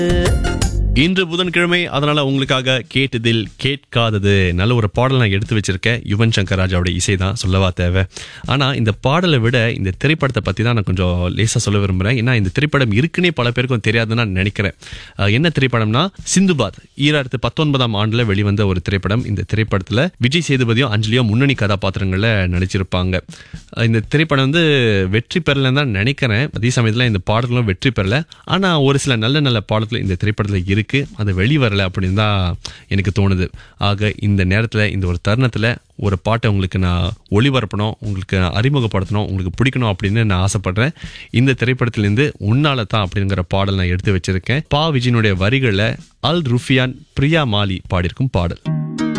இன்று புதன்கிழமை அதனால உங்களுக்காக கேட்டதில் கேட்காதது நல்ல ஒரு பாடல் நான் எடுத்து வச்சிருக்கேன் யுவன் சங்கர் ராஜாவோட இசை தான் சொல்லவா தேவை ஆனா இந்த பாடலை விட இந்த திரைப்படத்தை பத்தி தான் நான் கொஞ்சம் லேசா சொல்ல விரும்புறேன் ஏன்னா இந்த திரைப்படம் இருக்குன்னே பல பேருக்கும் தெரியாதுன்னு நான் நினைக்கிறேன் அஹ் என்ன திரைப்படம்னா சிந்துபாத் ஈராயிரத்து பத்தொன்பதாம் ஆண்டுல வெளிவந்த ஒரு திரைப்படம் இந்த திரைப்படத்துல விஜய் சேதுபதியும் அஞ்சலியும் முன்னணி கதாபாத்திரங்கள்ல நடிச்சிருப்பாங்க அஹ் இந்த திரைப்படம் வந்து வெற்றி பெறலன்னு தான் நினைக்கிறேன் அதே சமயத்துல இந்த பாடல்களும் வெற்றி பெறல ஆனா ஒரு சில நல்ல நல்ல பாடல்கள் இந்த திரைப்படத்துல இருக்கு அது வெளிவரல அப்படின்னு தான் எனக்கு தோணுது ஆக இந்த நேரத்துல இந்த ஒரு தருணத்துல ஒரு பாட்டை உங்களுக்கு நான் ஒளிபரப்பணும் உங்களுக்கு அறிமுகப்படுத்தணும் உங்களுக்கு பிடிக்கணும் அப்படின்னு நான் ஆசைப்படுறேன் இந்த திரைப்படத்திலிருந்து உன்னால தான் அப்படிங்கிற பாடல் நான் எடுத்து வச்சிருக்கேன் பா விஜயனுடைய வரிகளை அல் ருஃபியான் பிரியா மாலி பாடியிருக்கும் பாடல்